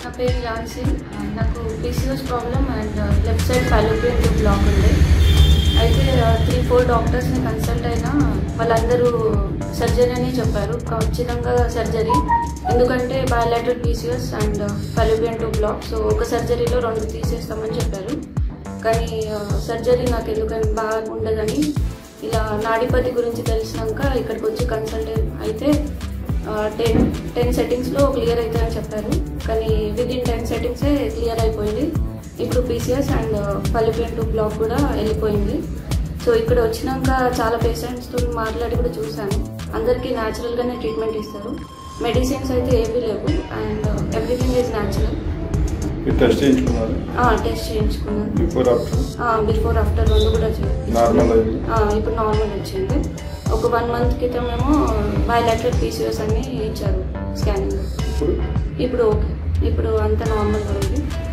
నా పేరు ఝాన్సీ నాకు PCOS problem and left side fallopian tube block ఉంది అయితే త్రీ ఫోర్ డాక్టర్స్ని కన్సల్ట్ అయినా వాళ్ళందరూ సర్జరీ అని చెప్పారు ఖచ్చితంగా సర్జరీ ఎందుకంటే bilateral PCS and fallopian tube block so ఒక సర్జరీలో రెండు తీసేస్తామని చెప్పారు కానీ సర్జరీ నాకు ఎందుకని బాగా ఉండదని ఇలా నాడిపతి గురించి తెలిసినాక ఇక్కడికి వచ్చి కన్సల్ట్ అయితే టెన్ టెన్ సెట్టింగ్స్లో క్లియర్ అవుతాయని చెప్పారు కానీ విత్ ఇన్ టెన్ సెట్టింగ్సే క్లియర్ అయిపోయింది ఇప్పుడు PCS and fallopian tube block కూడా వెళ్ళిపోయింది సో ఇక్కడ వచ్చినాక చాలా పేషెంట్స్తో మాట్లాడి కూడా చూశాను అందరికీ న్యాచురల్గానే ట్రీట్మెంట్ ఇస్తారు మెడిసిన్స్ అయితే ఏవీ లేవు అండ్ ఎవ్రీథింగ్ ఈజ్ న్యాచురల్ మీరు టెస్ట్ చేయించుకున్నారు టెస్ట్ చేయించుకున్నాను బిఫోర్ ఆఫ్టర్ బిఫోర్ ఆఫ్టర్ రెండు కూడా చే- నార్మల్ అయింది ఆ, ఇప్పుడు నార్మల్ వచ్చింది ఒక వన్ మంత్ క్రితం ఏమో బయోలాటరల్ పీసీఎస్ అని ఇచ్చారు స్కానింగ్ ఇప్పుడు ఇప్పుడు ఓకే ఇప్పుడు అంత నార్మల్గా ఉంది